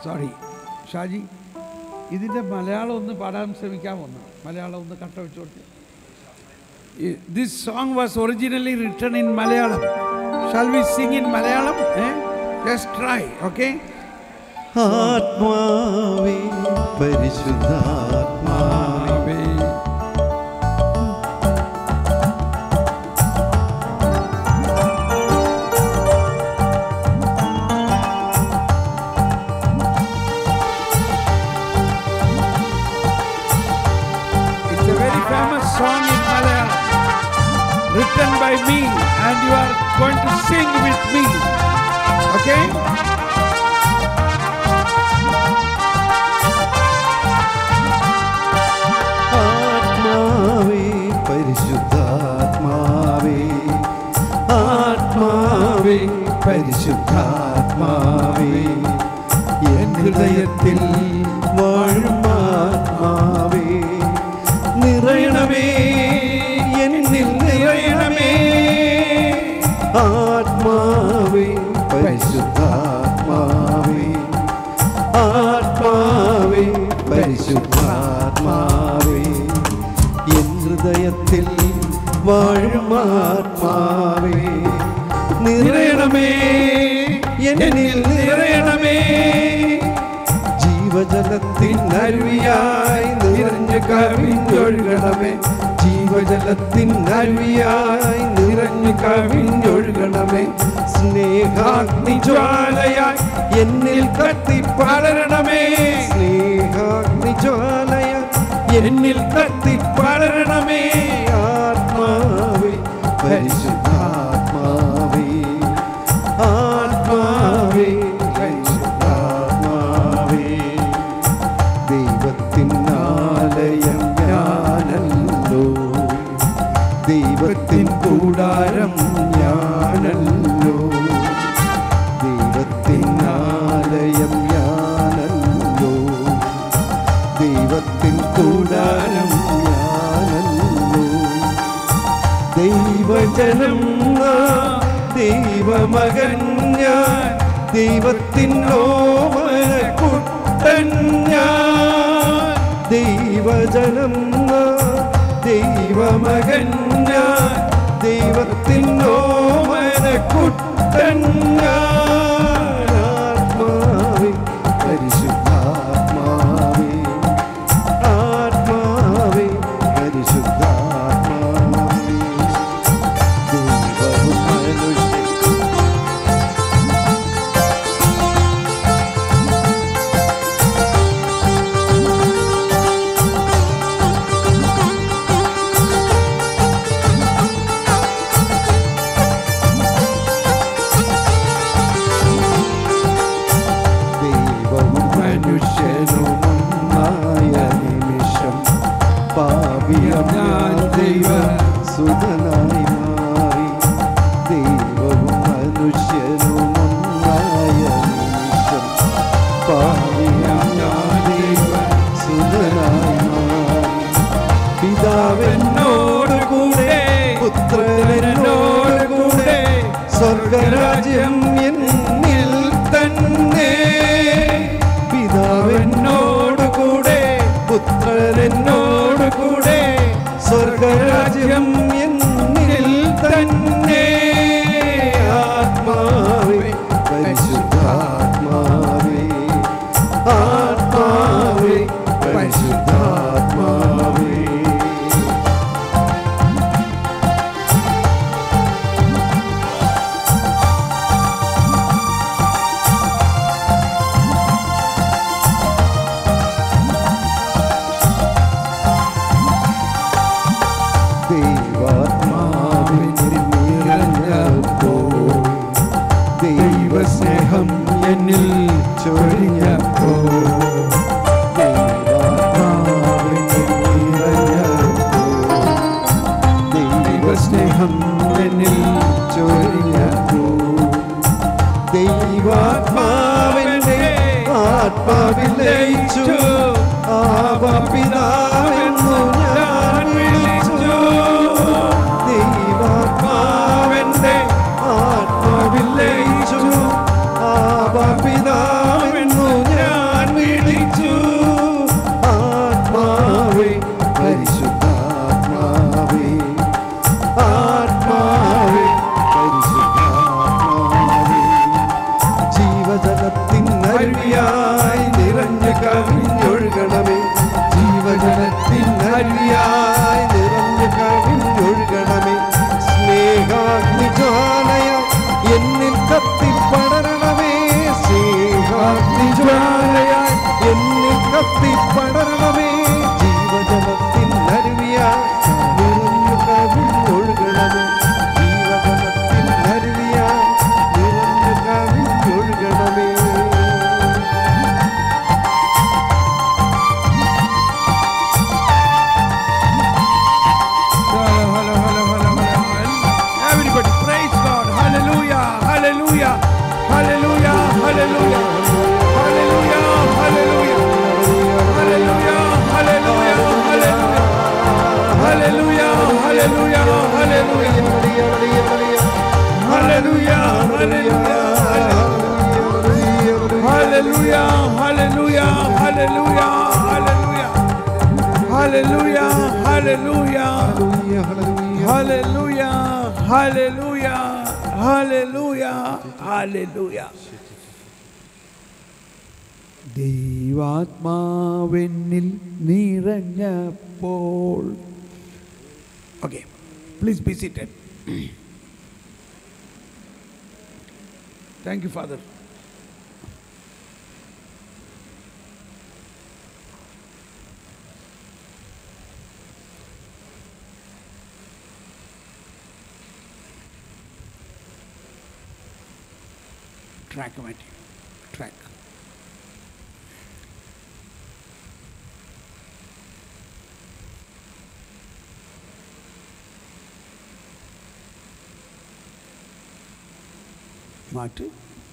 Sorry Shaji ഇതിൻ്റെ മലയാളം ഒന്ന് പാടാൻ ശ്രമിക്കാമോ ഒന്ന് മലയാളം ഒന്ന് കട്ട വെച്ച് കൊടുത്ത് this song was originally written in Malayalam shall we sing in Malayalam just try okay ആത്മാവേ പരിശുദ്ധാത്മാവേ It's a very famous song in Malayalam, written by me, and you are going to sing with me. Okay? ആത്മാവേ പരിശുദ്ധാത്മാവേ ആത്മാവേ പരിശുദ്ധാത്മാവേ N ഹൃദയത്തിൽ വാഴും ആത്മാവേ നിറയണമേ എന്നിൽ നിറയണമേ ആത്മാവേ പരിശുദ്ധാത്മാവേ ആത്മാവേ പരിശുദ്ധാത്മാവേ എൻ ഹൃദയത്തിൽ വാഴും ആത്മാവേ നിറയണമേ എന്നിൽ നിറയണമേ ജീവജലത്തിൻ അരുവിയായി നിറഞ്ഞു കവിഞ്ഞൊഴുകണമേ ജീവജലത്തിൻ അരുവിയായി നിറഞ്ഞു കവിഞ്ഞൊഴുകണമേ സ്നേഹാഗ്നി ജ്വാലയായി എന്നിൽ കത്തി പടരണമേ സ്നേഹാഗ്നി ജ്വാലയായി എന്നിൽ കത്തി പടരണമേ ആത്മാവേ പരിശുദ്ധാത്മാവേ ആത്മാവേ പരിശുദ്ധാത്മാവേ ദൈവത്തിൻ ആലയം ഞാനല്ലോ ദൈവത്തിൻ കൂടാരം ഞാനല്ലോ ദൈവത്തിൻ ആലയം ഞാനല്ലോ ദൈവത്തിൻ കൂടാരം ഞാനല്ലോ ദൈവജനം നാം, ദൈവമകൻ ഞാൻ ദൈവത്തിൻ കുട്ടൻ ഞാൻ ദൈവജനം നാം, ദൈവമകൻ ഞാൻ ദൈവത്തിൻ കുട്ടൻ ഞാൻ ആത്മാവേ പരിശുദ്ധാത്മാവേ ആത്മാവേ പരിശുദ്ധാത്മാവേ ദൈവവും മനുഷ്യൻ ദൈവവും മനുഷ്യനും ഒന്നായ നിമിഷം പാപിയം ഞാൻ ദൈവ സുതനായി മാറി ദൈവവും മനുഷ്യനും ഒന്നായ നിമിഷം പാപിയം ഞാൻ ദൈവ സുതനായി മാറി പിതാവെന്നോട് കൂടെ പുത്രനോട് കൂടെ സ്വർഗരാജ്യം എന്നിൽ തന്നെ പിതാവെന്നോട് കൂടെ പുത്രനോട് കൂടെ സ്വർഗരാജ്യം എന്നിൽ തന്നെ ആത്മാവേ പരിശുദ്ധാത്മാവേ ആത്മാവേ പരിശുദ്ധാത്മാവേ ദൈവാത്മാവിൻ നിറഞ്ഞപ്പോൾ ദൈവസ്നേഹം എന്നിൽ ചൊരിഞ്ഞപ്പോൾ ദൈവാത്മാവിൻ നിറഞ്ഞപ്പോൾ ദൈവസ്നേഹം എന്നിൽ ചൊരിഞ്ഞപ്പോൾ ദൈവാത്മാവിന്റെ ആത്മാവിൽ ലയിച്ചു ആപിതാവെന്നു ഞാൻ വിളിച്ചു ദൈവാത്മാവന്റെ ആത്മാവിൽ ലയിച്ചു ആപിതാവെന്നു ഞാൻ Hallelujah. Hallelujah. Hallelujah. Hallelujah. Hallelujah, hallelujah. Hallelujah. Hallelujah. Hallelujah. Hallelujah. ദൈവാത്മാവെന്നിൽ നിറഞ്ഞപ്പോൾ okay please be seated thank you father track മാറ്റി ട്രാക്ക് മാറ്റ്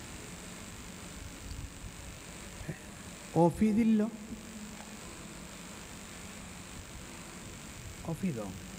ഓഫ് ചെയ്തില്ലോ ഓഫ് ചെയ്തോ